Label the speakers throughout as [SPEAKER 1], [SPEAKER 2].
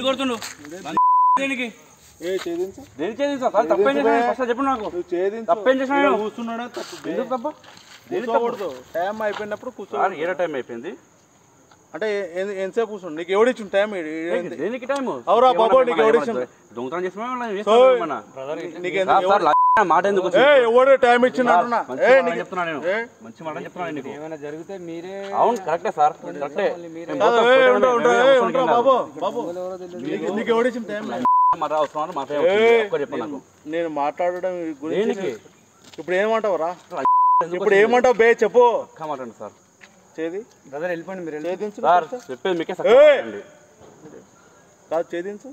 [SPEAKER 1] దేనికి కొడుతుండు దేనికి
[SPEAKER 2] ఏ ఛేదించు
[SPEAKER 1] దేనికి చేసి సార్ తప్పేం చేసిన ఫస్ట్ చెప్పు నాకు
[SPEAKER 2] నువ్వు ఛేదించు
[SPEAKER 1] తప్పేం చేసినా
[SPEAKER 2] ఇక్కడ
[SPEAKER 1] నేను?
[SPEAKER 2] కూర్చున్నాడే తప్పు బే.
[SPEAKER 1] ఎందుకు తప్ప
[SPEAKER 2] కూర్చోకూడదు టైం అయిపోయినప్పుడు కూర్చో
[SPEAKER 1] సార్ ఏదో టైం అయిపోయింది
[SPEAKER 2] అంటే ఏ- ఎంతసేపు కూర్చోండి నీకు ఎవడు ఇచ్చిన టైం ఇది? ఇది ఏంది?
[SPEAKER 1] దేనికి టైం
[SPEAKER 2] అవురా బాబు, నీకు ఎవడు ఇచ్చిండు?
[SPEAKER 1] దొంగతనం చేసినా
[SPEAKER 2] నీకు ఎంత- ఎవడు-
[SPEAKER 1] మాట ఎందుకు
[SPEAKER 2] ఏ ఎవడు టైం ఇచ్చిన అంటున్నా
[SPEAKER 1] మంచి
[SPEAKER 2] ఏ
[SPEAKER 1] మాట
[SPEAKER 2] నీకు
[SPEAKER 1] చెప్తున్నా నేను
[SPEAKER 2] ఏ?
[SPEAKER 1] మంచి మాట చెప్తున్నా నీకు
[SPEAKER 3] ఏమైనా జరిగితే మీరే
[SPEAKER 1] అవును కరెక్టే సార్ కరెక్టే మేము
[SPEAKER 2] కాదు,
[SPEAKER 1] పోతాం,
[SPEAKER 2] ఏ,
[SPEAKER 1] పోతాం,
[SPEAKER 2] ఉండు, ఉండు,
[SPEAKER 1] మేమే
[SPEAKER 2] ఏ,
[SPEAKER 1] అవసరం
[SPEAKER 2] ఉండురా
[SPEAKER 1] లేదు.
[SPEAKER 2] బాబు బాబు నీకు నీకు ఎవడు ఇచ్చిన టైం
[SPEAKER 1] మరి అవసరం అంటే మాట్లాడే ఒక్క చెప్పు నాకు
[SPEAKER 2] నేను మాట్లాడడం గురించి
[SPEAKER 1] దేనికి
[SPEAKER 2] ఇప్పుడు ఏమంటావు రా ఇప్పుడు ఏమంటావు బే చెప్పు
[SPEAKER 1] ఒక్క మాట్లాడండి సార్
[SPEAKER 2] చేది
[SPEAKER 3] బ్రదర్ వెళ్ళిపోండి మీరు వెళ్ళి.
[SPEAKER 2] ఛేదించు
[SPEAKER 1] సార్ చెప్పేది మీకే సార్
[SPEAKER 2] ఏయ్!
[SPEAKER 1] మాట్లాడండి.
[SPEAKER 2] కాదు ఛేదించు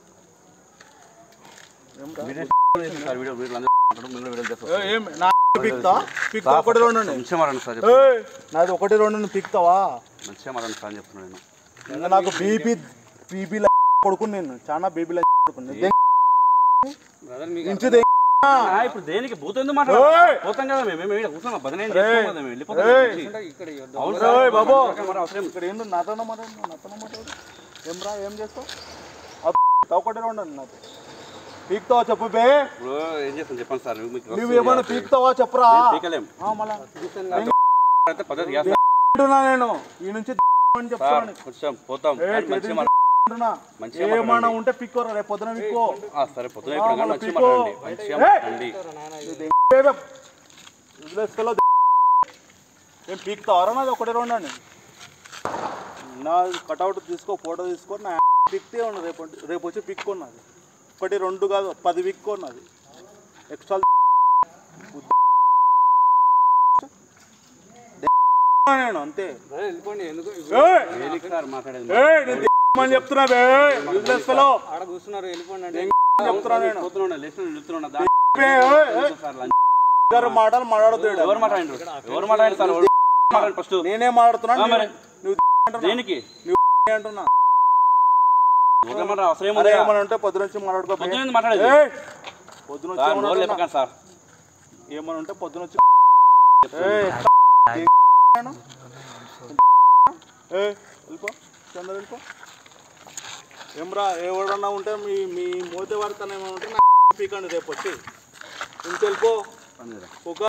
[SPEAKER 1] సార్ వీడియో వీడియో అందరూ మాట్లాడు, మీరు వీడియో చేస్తారు.
[SPEAKER 2] ఏ, ఏం నా పిక్తా పిక్తా ఒకటి రెండు ఉన్నాయి.
[SPEAKER 1] మంచిగా మాట్లాడండి సార్ చెప్పు.
[SPEAKER 2] ఏయ్, నాది ఒకటి రెండు నువ్వు పిక్తావా
[SPEAKER 1] మంచిగా మాట్లాడండి సార్ అని చెప్తున్నాను నేను
[SPEAKER 2] ఇంకా నాకు బీపీ బీపీ కొడుకుని నేను చాలా బీపీ కొడుకుని
[SPEAKER 3] బ్రదర్ మీకు
[SPEAKER 2] ఇంచు దే-
[SPEAKER 1] ఆ, ఇప్పుడు దేనికి భూత ఎందుకు మాట్లాడాలి
[SPEAKER 2] ఏయ్!
[SPEAKER 1] పోతాం కదా మేము మేము ఇక్కడ కూర్చున్నాం బదనేం చేసుకోం కదా మేము వెళ్ళిపోతాం
[SPEAKER 2] ఏయ్!
[SPEAKER 1] ఇక్కడ నుంచి.
[SPEAKER 3] ఇక్కడ ఈ వద్ద-
[SPEAKER 1] అవును
[SPEAKER 2] ఏయ్
[SPEAKER 1] సార్
[SPEAKER 2] బాబు
[SPEAKER 1] మరి అవసరం
[SPEAKER 2] ఇక్కడ ఏందో నాతోనే మాట్లాడు నాతోనే మాట్లాడు ఏం రా ఏం చేస్తావు ఒకటి రెండు ఉంది నాకు పీక్తావా చెప్పు బే
[SPEAKER 1] ఇప్పుడు ఏం చేస్తాం చెప్పండి సార్ మీకు
[SPEAKER 2] నువ్వు ఏమైనా పీక్తావా చెప్పురా
[SPEAKER 1] మేము పీకలేం
[SPEAKER 2] ఆ, మళ్ళా
[SPEAKER 1] అయితే పద్ధతి చేస్తాం
[SPEAKER 2] అంటున్నా నేను ఈ నుంచి అని
[SPEAKER 1] సార్
[SPEAKER 2] చెప్తున్నాను
[SPEAKER 1] కొంచెం పోతాం
[SPEAKER 2] ఏ,
[SPEAKER 1] కానీ మంచిగా
[SPEAKER 2] తెలియదు. అంటున్నా
[SPEAKER 1] మంచిగా
[SPEAKER 2] ఏమన్నా
[SPEAKER 1] మాట్లాడండి.
[SPEAKER 2] ఉంటే పిక్కోరా రేపు పొద్దున పిక్కో
[SPEAKER 1] ఆ, సరే పొద్దున ఇప్పుడు కానీ
[SPEAKER 2] మళ్ళా
[SPEAKER 1] మంచిగా
[SPEAKER 2] పీకో.
[SPEAKER 1] మాట్లాడండి మంచిగా
[SPEAKER 2] ఏయ్!
[SPEAKER 1] మాట్లాడండి
[SPEAKER 2] వదిలేసుకోలో ఏం పీక్తావరా నాది ఒకటి రెండు అని నా కటౌట్ తీసుకో ఫోటో తీసుకో నా పిక్తే ఉన్నది రేపు రేపు వచ్చి పిక్కున్నది ఒకటి రెండు కాదు పది పిక్కున్నది ఎక్స్ట్రా నేను అంతే
[SPEAKER 3] బ్రదర్ వెళ్ళిపోండి ఎందుకు
[SPEAKER 2] ఏయ్!
[SPEAKER 1] దేనికి సార్ మాట్లాడేది
[SPEAKER 2] ఏయ్, నేను అని చెప్తున్నా బే యూజ్లెస్ ఫెలో
[SPEAKER 3] ఆడ కూర్చున్నారు వెళ్ళిపోండి అంటే
[SPEAKER 2] చెప్తున్నా నేను
[SPEAKER 1] పోతున్నాడు లేచిన నిలుస్తున్నాడు దాని
[SPEAKER 2] బే, ఏయ్, ఏయ్.
[SPEAKER 1] సార్ లంచ్
[SPEAKER 2] ఇద్దరు మాటలు మాట్లాడదు
[SPEAKER 1] ఎవరు మాట్లాడండి ఎవరు మాట్లాడండి సార్ ఎవరు మాట్లాడండి ఫస్ట్
[SPEAKER 2] నేనే మాట్లాడుతున్నా
[SPEAKER 1] ఆ, మరి.
[SPEAKER 2] నువ్వు అంటున్నా
[SPEAKER 1] దేనికి
[SPEAKER 2] నువ్వు అంటున్నా
[SPEAKER 1] ఊరికే మాట అవసరం
[SPEAKER 2] అరే
[SPEAKER 1] ఏముంది
[SPEAKER 2] ఏమని ఉంటే పొద్దున వచ్చి మాట్లాడుకో బే.
[SPEAKER 1] పొద్దున మాట్లాడేది
[SPEAKER 2] ఏయ్, పొద్దున వచ్చి
[SPEAKER 1] సార్
[SPEAKER 2] ఏమని
[SPEAKER 1] నోరు
[SPEAKER 2] అంటున్నా?
[SPEAKER 1] లేపకండి సార్
[SPEAKER 2] ఏమని ఉంటే పొద్దున వచ్చి ఏయ్, నేను? ఏయ్, వెళ్ళిపో చంద్ర వెళ్ళిపో ఏమ్రా ఎవడన్నా ఉంటే మీ మీ మోతే వారితో ఏమైనా ఉంటే నాకు పీకండి రేపు వచ్చి ఇంకెళ్ళిపో
[SPEAKER 1] పని చేద్దాం.
[SPEAKER 2] ఒక